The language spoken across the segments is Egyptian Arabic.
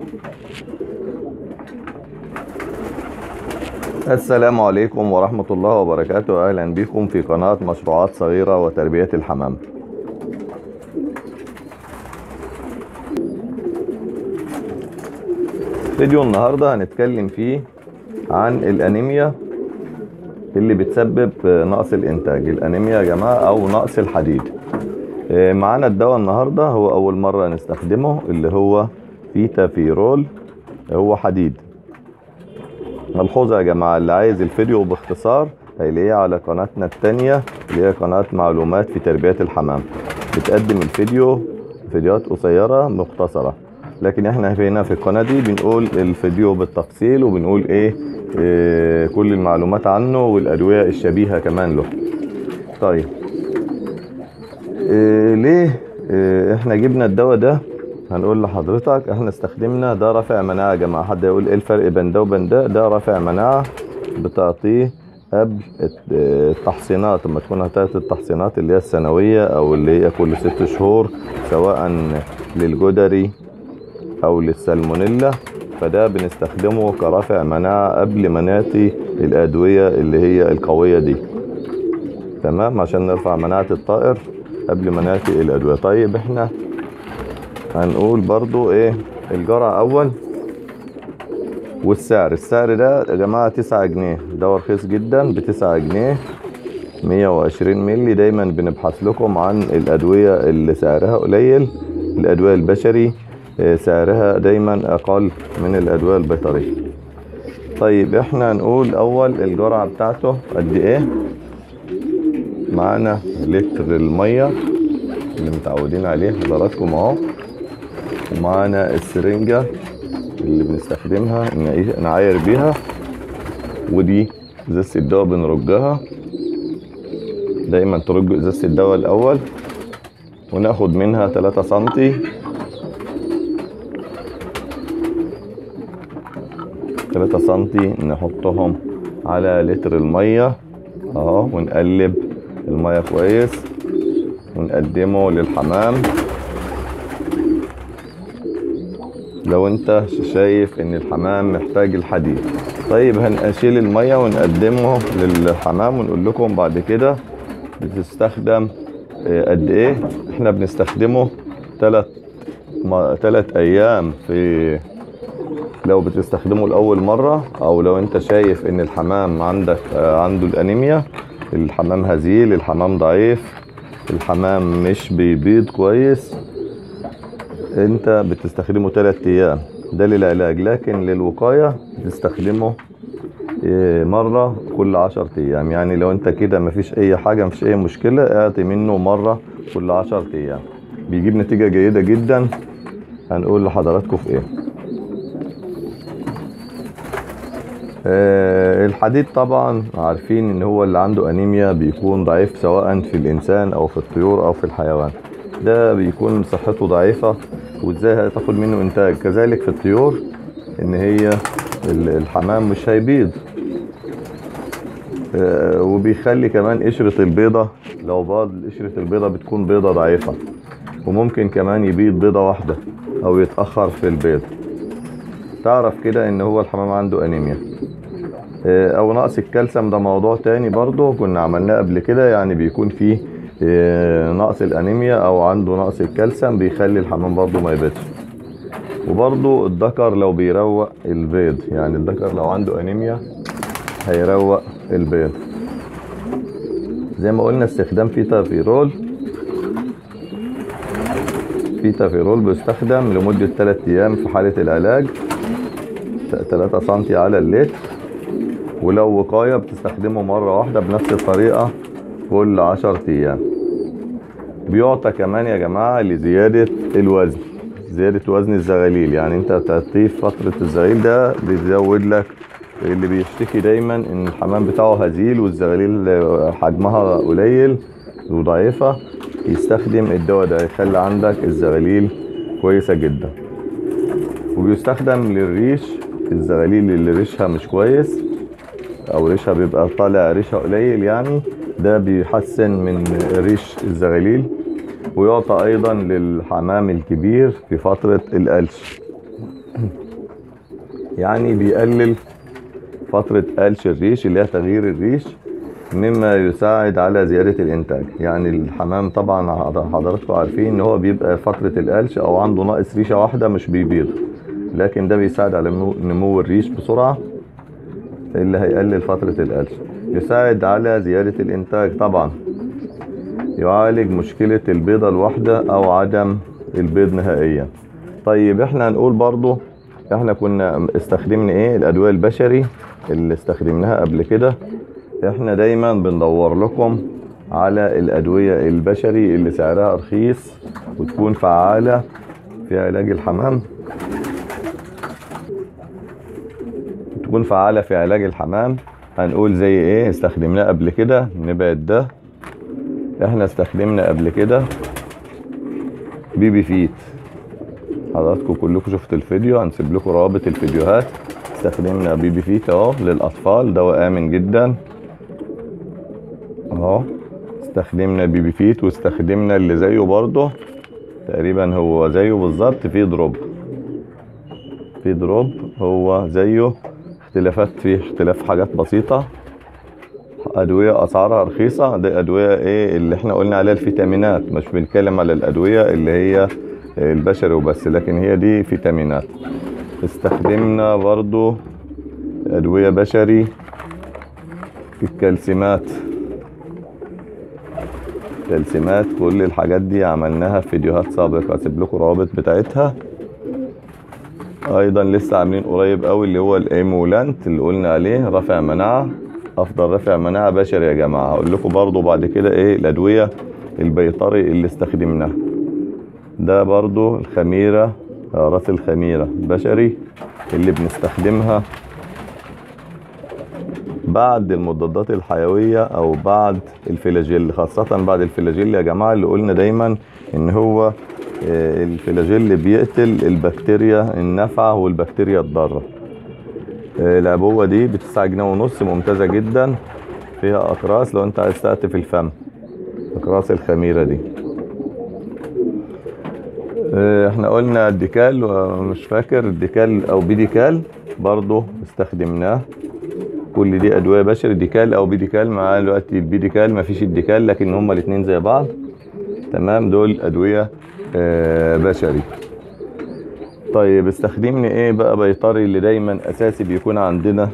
السلام عليكم ورحمة الله وبركاته أهلا بكم في قناة مشروعات صغيرة وتربية الحمام فيديو النهاردة هنتكلم فيه عن الأنيميا اللي بتسبب نقص الإنتاج الأنيميا يا جماعة أو نقص الحديد آه، معانا الدواء النهاردة هو أول مرة نستخدمه اللي هو فيتافيرول هو حديد ملحوظة يا جماعة اللي عايز الفيديو باختصار هيلاقيه على قناتنا التانية اللي هي قناة معلومات في تربية الحمام بتقدم الفيديو فيديوهات قصيرة مختصرة لكن احنا هنا في القناة دي بنقول الفيديو بالتفصيل وبنقول ايه, إيه كل المعلومات عنه والأدوية الشبيهة كمان له طيب إيه ليه إيه احنا جبنا الدواء ده هنقول لحضرتك احنا استخدمنا ده رافع مناعة يا جماعة حد يقول ايه الفرق بين ده وبين ده ده رافع مناعة بتعطيه قبل الت- التحصينات لما تكون هتاخد التحصينات اللي هي السنوية او اللي هي كل ست شهور سواء للجدري او للسالمونيلا فده بنستخدمه كرافع مناعة قبل ما نعطي الادوية اللي هي القوية دي تمام عشان نرفع مناعة الطائر قبل ما نعطي الادوية طيب احنا هنقول برضو ايه الجرعة اول والسعر السعر ده يا جماعة تسعة جنيه ده رخيص جدا بتسعة جنيه مية وعشرين ملي دايما بنبحث لكم عن الأدوية اللي سعرها قليل الأدوية البشري آه، سعرها دايما أقل من الأدوية البيطرية طيب احنا هنقول أول الجرعة بتاعته قد ايه معانا لتر المية اللي متعودين عليه حضراتكم اهو ومعانا السرنجة اللي بنستخدمها نعي- نعاير بيها ودي ازازة الدواء بنرجها دايما ترج ازازة الدواء الاول وناخد منها 3 سنتي تلاتة سنتي نحطهم على لتر المية اهو ونقلب المية كويس ونقدمه للحمام لو انت شايف ان الحمام محتاج الحديد طيب هنشيل المية ونقدمه للحمام ونقول لكم بعد كده بتستخدم اه، قد ايه احنا بنستخدمه تلات ما تلات ايام في لو بتستخدمه لأول مرة أو لو أنت شايف إن الحمام عندك آه، عنده الأنيميا الحمام هزيل الحمام ضعيف الحمام مش بيبيض كويس أنت بتستخدمه تلات أيام ده للعلاج لكن للوقاية بتستخدمه آه، مرة كل عشر أيام يعني لو أنت كده مفيش أي حاجة مفيش أي مشكلة اعطي منه مرة كل عشر أيام بيجيب نتيجة جيدة جدا هنقول لحضراتكم في إيه آه، الحديد طبعا عارفين ان هو اللي عنده انيميا بيكون ضعيف سواء في الانسان او في الطيور او في الحيوان ده بيكون صحته ضعيفة وازاي هتاخد منه انتاج كذلك في الطيور ان هي ال- الحمام مش هيبيض آه، وبيخلي كمان قشرة البيضة لو باض قشرة البيضة بتكون بيضة ضعيفة وممكن كمان يبيض بيضة واحدة او يتأخر في البيض تعرف كده ان هو الحمام عنده انيميا آه، او نقص الكالسيوم ده موضوع تاني برضو كنا عملناه قبل كده يعني بيكون فيه آه، نقص الانيميا او عنده نقص الكالسيوم بيخلي الحمام برضو ما يبيضش وبرضو الذكر لو بيروق البيض يعني الذكر لو عنده انيميا هيروق البيض زي ما قلنا استخدام فيتافيرول فيتافيرول بيستخدم لمدة 3 ايام في حالة العلاج 3 سنتي على اللتر ولو وقاية بتستخدمه مرة واحدة بنفس الطريقة كل 10 ايام بيعطى كمان يا جماعة لزيادة الوزن زيادة وزن الزغاليل يعني انت تعطيه في فترة الزغاليل ده بيزود لك اللي بيشتكي دايما ان الحمام بتاعه هزيل والزغاليل حجمها قليل وضعيفة يستخدم الدواء ده يخلي عندك الزغاليل كويسة جدا وبيستخدم للريش الزغاليل اللي ريشها مش كويس او ريشها بيبقى طالع ريشها قليل يعني ده بيحسن من ريش الزغاليل ويعطى ايضا للحمام الكبير في فترة القلش يعني بيقلل فترة قلش الريش اللي هي تغيير الريش مما يساعد على زيادة الإنتاج يعني الحمام طبعا حضراتكم عارفين إن هو بيبقى فترة القلش أو عنده ناقص ريشة واحدة مش بيبيض لكن ده بيساعد على نمو الريش بسرعة اللي هيقلل فترة القلش يساعد على زيادة الإنتاج طبعا يعالج مشكلة البيضة الواحدة أو عدم البيض نهائيا طيب احنا هنقول برضو احنا كنا استخدمنا ايه الادوية البشري اللي استخدمناها قبل كده احنا دايما بندور لكم على الادوية البشري اللي سعرها رخيص وتكون فعالة في علاج الحمام تكون فعالة في علاج الحمام هنقول زي ايه استخدمناه قبل كده نبات ده احنا استخدمنا قبل كده بيبي فيت حضراتكم كلكم شفتوا الفيديو هنسيب لكم روابط الفيديوهات استخدمنا بيبي فيت اهو للاطفال دواء امن جدا اهو استخدمنا بيبي فيت واستخدمنا اللي زيه برضه تقريبا هو زيه بالظبط في دروب في دروب هو زيه اختلافات فيه اختلاف حاجات بسيطة أدوية أسعارها رخيصة دي أدوية إيه اللي إحنا قلنا عليها الفيتامينات مش بنتكلم على الأدوية اللي هي البشري وبس لكن هي دي فيتامينات استخدمنا برضو أدوية بشري في الكالسيمات كالسيمات كل الحاجات دي عملناها في فيديوهات سابقة هسيب لكم الروابط بتاعتها ايضا لسه عاملين قريب قوي اللي هو الايمولانت اللي قلنا عليه رافع مناعه افضل رافع مناعه بشري يا جماعه هقول لكم برضو بعد كده ايه الادويه البيطري اللي استخدمناها ده برضو الخميره راس الخميره بشري اللي بنستخدمها بعد المضادات الحيويه او بعد الفلاجيل خاصه بعد الفلاجيل يا جماعه اللي قلنا دايما ان هو الفلاجيل بيقتل البكتيريا النافعة والبكتيريا الضارة العبوة دي بتسعة جنيه ونص ممتازة جدا فيها أقراص لو أنت عايز تقطف الفم أقراص الخميرة دي احنا قلنا الديكال مش فاكر الديكال أو بيديكال برضو استخدمناه كل دي أدوية بشري ديكال أو بيديكال مع الوقت البيديكال مفيش الديكال لكن هما الاتنين زي بعض تمام دول أدوية بشري طيب استخدمني ايه بقى بيطري اللي دايما اساسي بيكون عندنا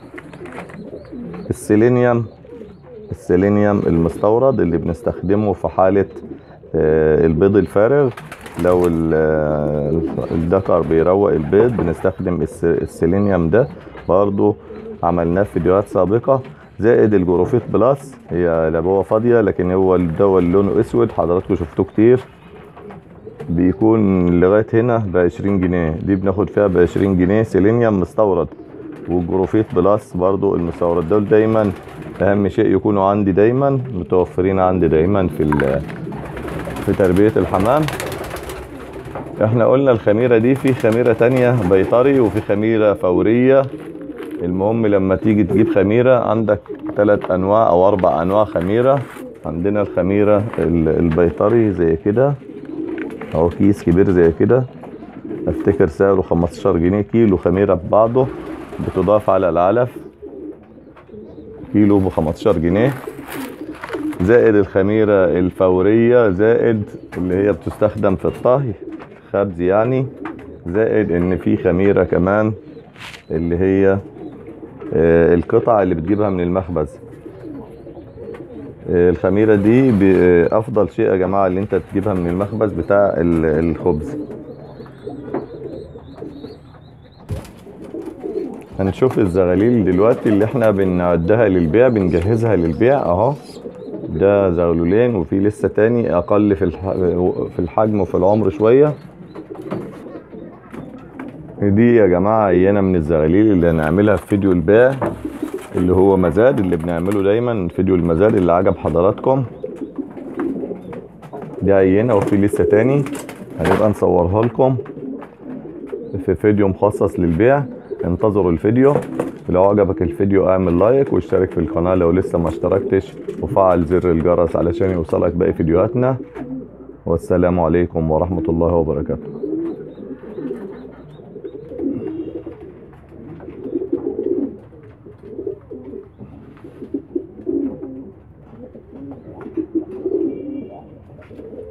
السيلينيوم السيلينيوم المستورد اللي بنستخدمه في حالة البيض الفارغ لو الذكر بيروق البيض بنستخدم السيلينيوم ده برضو عملناه في فيديوهات سابقة زائد الجروفيت بلس هي العبوة فاضية لكن هو الدواء اللي لونه اسود حضراتكم شفتوه كتير بيكون لغايه هنا ب 20 جنيه دي بناخد فيها ب 20 جنيه سيلينيوم مستورد والجروفيت بلس برضو المستورد دول دايما اهم شيء يكونوا عندي دايما متوفرين عندي دايما في في تربيه الحمام احنا قلنا الخميره دي في خميره تانية بيطري وفي خميره فوريه المهم لما تيجي تجيب خميره عندك ثلاث انواع او اربع انواع خميره عندنا الخميره البيطري زي كده اهو كيس كبير زي كده افتكر سعره 15 جنيه كيلو خميرة ببعضه بتضاف على العلف كيلو ب 15 جنيه زائد الخميرة الفورية زائد اللي هي بتستخدم في الطهي خبز يعني زائد ان في خميرة كمان اللي هي القطع اللي بتجيبها من المخبز الخميرة دي افضل شيء يا جماعة اللي انت تجيبها من المخبز بتاع الخبز هنشوف الزغاليل دلوقتي اللي احنا بنعدها للبيع بنجهزها للبيع اهو ده زغلولين وفي لسه تاني اقل في في الحجم وفي العمر شوية دي يا جماعة عينة من الزغاليل اللي هنعملها في فيديو البيع اللي هو مزاد اللي بنعمله دايما فيديو المزاد اللي عجب حضراتكم دي عينة وفي لسه تاني هنبقى نصورها لكم في فيديو مخصص للبيع انتظروا الفيديو لو عجبك الفيديو اعمل لايك واشترك في القناة لو لسه ما اشتركتش وفعل زر الجرس علشان يوصلك باقي فيديوهاتنا والسلام عليكم ورحمة الله وبركاته